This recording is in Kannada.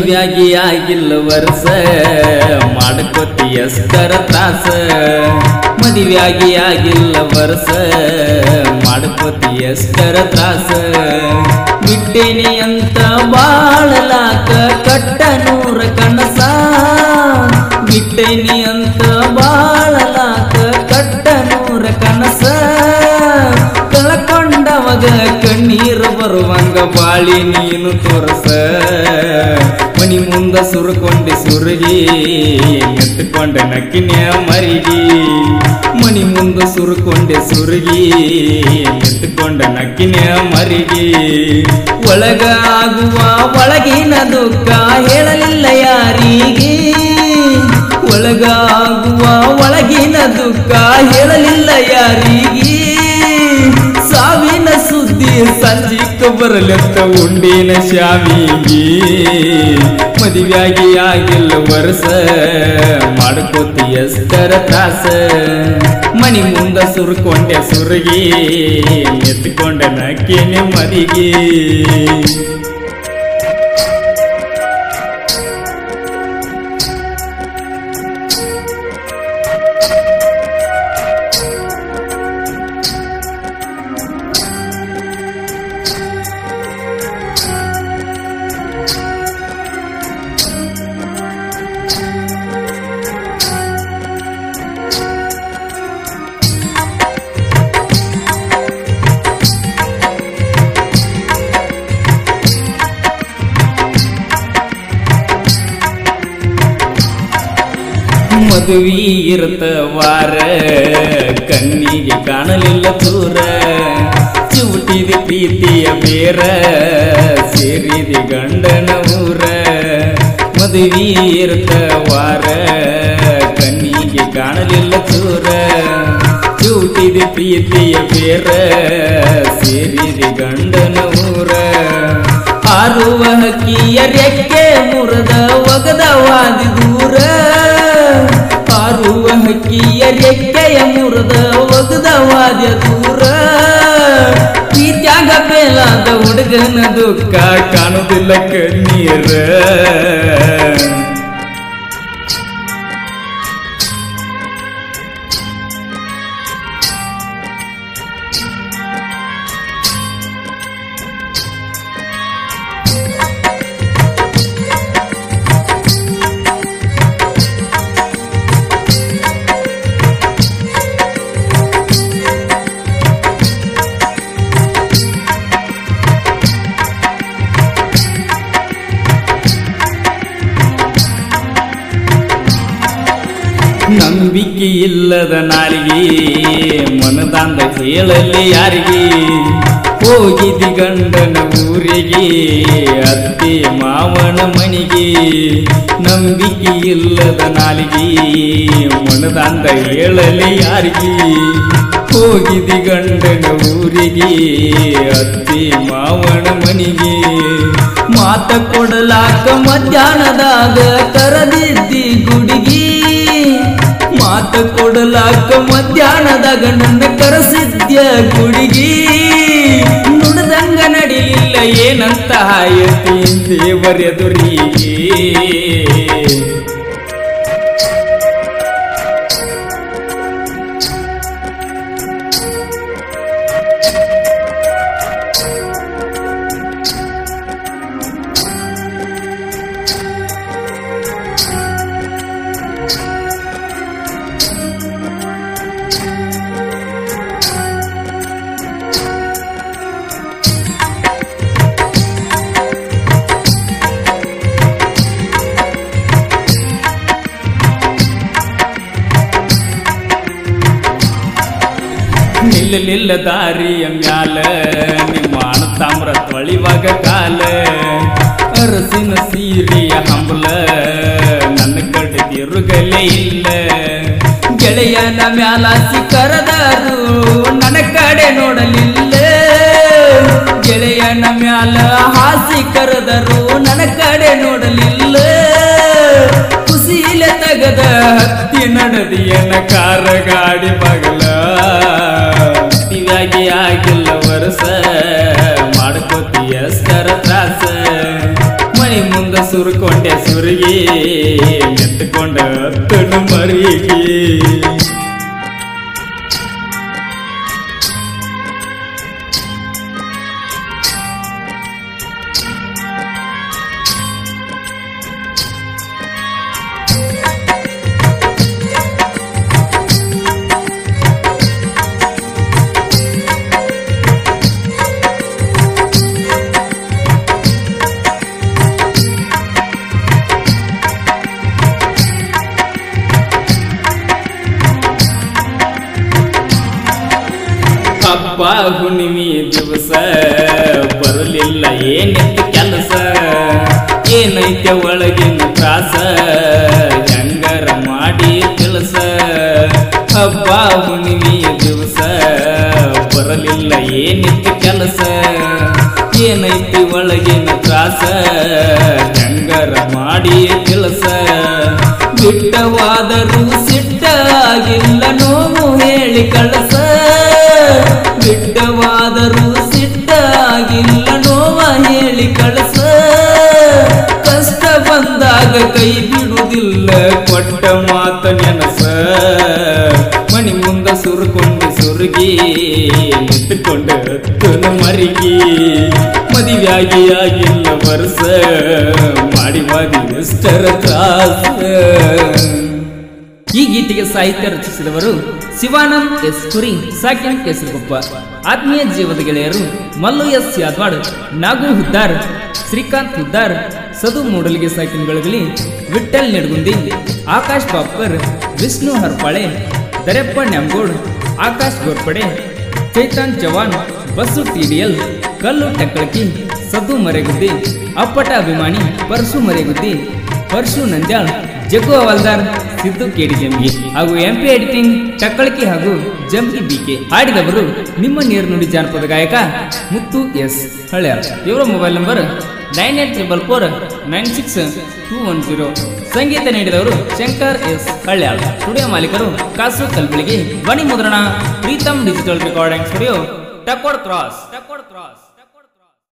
ಮದುವೆಯಾಗಿ ಆಗಿಲ್ಲ ವರ್ಷ ಮಾಡ್ಕೋತಿ ಎಷ್ಟರ ತ್ರಾಸ ಮದುವೆಯಾಗಿ ಆಗಿಲ್ಲ ವರ್ಷ ಮಾಡ್ಕೋತಿ ಎಷ್ಟರ ತ್ರಾಸ ಬಿಟ್ಟೇನಿ ಅಂತ ಬಾಳಲಾಕ ಕಟ್ಟ ನೂರ ಕನಸ ಬಿಟ್ಟೇನಿ ಅಂತ ಬಾಳಲಾಕ ಕಟ್ಟ ನೂರ ಕನಸ ಕಳ್ಕೊಂಡವಾಗ ಕಣ್ಣೀರು ಬರುವಂಗ ಬಾಳಿ ನೀನು ತೋರಸ ಮನಿ ಮುಂದ ಸುರುಕೊಂಡೆ ಸುರುಗಿ ಎತ್ತುಕೊಂಡೆ ನಕ್ಕಿನ ಮರಿಗಿ ಮನಿ ಮುಂದ ಸುರುಕೊಂಡೆ ಸುರುಗಿ ಎತ್ತುಕೊಂಡೆ ನಕ್ಕಿನ ಮರಿಗಿ ಒಳಗ ಆಗುವ ಒಳಗಿನ ದುಃಖ ಹೇಳಲಿಲ್ಲ ಯಾರಿಗೆ ಒಳಗಾಗುವ ಒಳಗಿನ ದುಃಖ ಹೇಳಲಿಲ್ಲ ಯಾರಿಗೆ ಸಾವಿನ ಸುದ್ದಿ ಸಂಜಿಕ ಬರಲೆತ್ತ ಉಂಡಿನ ಶಾವಿಗೆ ಮದುವೆಯಾಗಿ ಆಗಿಲ್ಲ ವರ್ಷ ಮಾಡ್ಕೋತಿ ಎಷ್ಟರ ತ್ರಾಸ ಮನಿ ಮುಂದ ಸುರ್ಕೊಂಡೆ ಸುರುಗಿ ಎತ್ಕೊಂಡೆ ನಕ್ಕಿನ ಮರಿಗೆ ಮದುವೆ ಇರ್ತ ವಾರ ಕಣ್ಣಿಗೆ ಕಾಣಲಿಲ್ಲ ದೂರ ಚುಟಿದ ಪ್ರೀತಿಯ ಬೇರ ಸೇರಿದಿ ಗಂಡನ ಊರ ಮದುವೆ ಇರ್ತ ವಾರ ಕಣ್ಣಿಗೆ ಕಾಣಲಿಲ್ಲ ದೂರ ಚೂಟಿದ ಪ್ರೀತಿಯ ಬೇರ ಸೇರಿದಿ ಗಂಡನ ಊರ ಹಾರುವ ಹಕ್ಕಿಯ ರೆಕ್ಕೆ ಮುರದ ಒಗದವಾದಿ ದೂರ ಹಾರುವ ಹಕ್ಕಿಯ ರೆಕ್ಕೆಯ ಮುರದ ಒಗದವಾದ ದೂರ ಪ್ರೀತ್ಯಾಗ ಬೇಲಾದ ಹುಡುಗನ ದುಃಖ ಕಾಣುವುದಿಲ್ಲ ಕಣ್ಣೀರ ನಂಬಿಕೆ ಇಲ್ಲದ ನಾರಿಗೆ ಮನದಾಂದ ಹೇಳಲಿ ಯಾರಿಗೆ ಹೋಗಿದಿ ಗಂಡನ ಊರಿಗೆ ಅತ್ತಿ ಮಾವನ ಮಣಿಗೆ ನಂಬಿಕೆ ಇಲ್ಲದ ನಾಲಿಗೆ ಮನದಾಂದ ಹೇಳಲಿ ಯಾರಿಗೆ ಹೋಗಿದಿ ಗಂಡನ ಊರಿಗೆ ಅತ್ತಿ ಮಾವನ ಮಣಿಗೆ ಮಾತ ಕೊಡಲಾಕ ಮಧ್ಯಾಹ್ನದಾಗ ಕರದಿದ್ದಿ ಗುಡಿಗಿ ಮಾತ ಕೊಡಲಾಕ ಮಧ್ಯಾಹ್ನದಾಗ ನನ್ನ ಕರೆಸಿದ್ಯ ಗುಡಿಗಿ ನುಡ್ದಂಗ ನಡಿಲಿಲ್ಲ ಏನಂತ ಹಾಯತಿ ದೇವರೆದುರಿಗೆ ನಿಲ್ಲಲಿಲ್ಲ ದಾರಿಯ ಮ್ಯಾಲ ನಿಮ್ಮ ಅಣ್ಣ ತಾಮ್ರ ತೊಳಿವಾಗ ಕಾಲ ಅರಸಿನ ಸೀರೆಯ ಹಂಬಲ ನನ್ನ ಕಡೆ ತಿರುಗಲೇ ಇಲ್ಲ ಗೆಳೆಯನ ಮ್ಯಾಲ ಸಿಕ್ಕರದಾರು ನನ್ನ ಕಡೆ ನೋಡಲಿಲ್ಲ ಗೆಳೆಯನ ಮ್ಯಾಲ ಹಾಸಿ ಕರೆದರು ನನ್ನ ಕಡೆ ನೋಡಲಿಲ್ಲ ಕುಸೀಲೆ ತಗದ ಹತ್ತಿ ನಡದಿಯನ ಕಾರ ಗಾಡಿ ಬಗಲ ದಿವ್ಯಾಗಿ ಆಗಿಲ್ಲ ವರ್ಷ ಮಾಡ್ಕೋತಿ ಎಷ್ಟರ ತ್ರಾಸ ಮನೆ ಮುಂದೆ ಮುಂದ ಸುರುಕೊಂಡೆ ಸುರುಗಿ ಎತ್ತುಕೊಂಡ ಹತ್ತನು ಮರಿಗೆ ಹಬ್ಬ ಹುಣ್ಣಿಮೆ ದಿವಸ ಬರಲಿಲ್ಲ ಏನಿತ್ತು ಕೆಲಸ ಏನೈತೆ ಒಳಗಿನ ತ್ರಾಸ ಹೆಂಗರ ಮಾಡಿ ಕೆಲಸ ಹಬ್ಬ ಹುಣ್ಣಿಮೆ ದಿವಸ ಬರಲಿಲ್ಲ ಏನಿತ್ತು ಕೆಲಸ ಏನೈತಿ ಒಳಗಿನ ತ್ರಾಸ ಹೆಂಗರ ಮಾಡಿ ಕೆಲಸ ಬಿಟ್ಟವಾದರೂ ಸಿಟ್ಟ ಆಗಿಲ್ಲ ನೋವು ಹೇಳಿ ಕಳಸ ಬಿಟ್ಟವಾದರೂ ಸಿಟ್ಟ ಆಗಿಲ್ಲ ನೋವ ಹೇಳಿ ಕಳಸ ಕಷ್ಟ ಬಂದಾಗ ಕೈ ಬಿಡುವುದಿಲ್ಲ ಕೊಟ್ಟ ಮಾತ ನೆನಸ ಮಣಿ ಮುಂದ ಸುರುಕೊಂಡು ಸುರುಗಿ ನಿಂತುಕೊಂಡು ಹತ್ತನ ಮರಿಗಿ ಮದುವೆಯಾಗಿ ಆಗಿಲ್ಲ ವರ್ಷ ಮಾಡಿ ಮಾಡಿ ಎಷ್ಟರ ತ್ರಾಸ ಈ ಗೀತೆಗೆ ಸಾಹಿತ್ಯ ರಚಿಸಿದವರು ಶಿವಾನಂದ್ ಎಸ್ ಕುರಿ ಸಾಕಿನ್ ಕೆಸರುಗೊಪ್ಪ ಆತ್ಮೀಯ ಜೀವದ ಗೆಳೆಯರು ಮಲ್ಲು ಎಸ್ ಯಾದವಾಡ್ ನಾಗು ಹುದ್ದಾರ್ ಶ್ರೀಕಾಂತ್ ಹುದ್ದಾರ್ ಸದು ಮೂಡಲಿಗೆ ಸಾಕಿನ್ಗಳಲ್ಲಿ ವಿಠಲ್ ನೆಡಗುಂದಿ ಆಕಾಶ್ ಬಾಪ್ಕರ್ ವಿಷ್ಣು ಹರ್ಪಾಳೆ ದರೆಪ್ಪ ನ್ಯಾಮ್ಗೋಡ್ ಆಕಾಶ್ ಗೋರ್ಪಡೆ ಚೈತಾನ್ ಜವಾನ್ ಬಸ್ಸು ಟಿಡಿಎಲ್ ಕಲ್ಲು ಟಕ್ಕಳಕಿ ಸದ್ದು ಮರೆಗುದ್ದಿ ಅಪ್ಪಟ ಅಭಿಮಾನಿ ಪರ್ಸು ಮರೆಗುದ್ದಿ ಪರ್ಶು ನಂದ್ಯಾಳ್ ಜಗ್ಗು ಹವಾಲ್ದಾರ್ ಸಿದ್ದು ಕೇಡಿ ಜಂಬಿ ಹಾಗೂ ಎಂಪಿ ಎಡಿಟಿಂಗ್ ಟಕ್ಕಳಕಿ ಹಾಗೂ ಜಂಬಿ ಬಿಕೆ ಹಾಡಿದವರು ನಿಮ್ಮ ನೀರು ನುಡಿ ಜಾನಪದ ಗಾಯಕ ಮುತ್ತು ಎಸ್ ಹಳ್ಯಾರ್ ಇವರ mobile number nine eight triple four nine six two one zero ಸಂಗೀತ ನೀಡಿದವರು ಶಂಕರ್ ಎಸ್ ಹಳ್ಯಾಳ್ ಸ್ಟುಡಿಯೋ ಮಾಲೀಕರು ಕಾಸು ಕಲ್ಬಳಿಗೆ ಧ್ವನಿ ಮುದ್ರಣ Preetam digital recording studio Takod cross Takod cross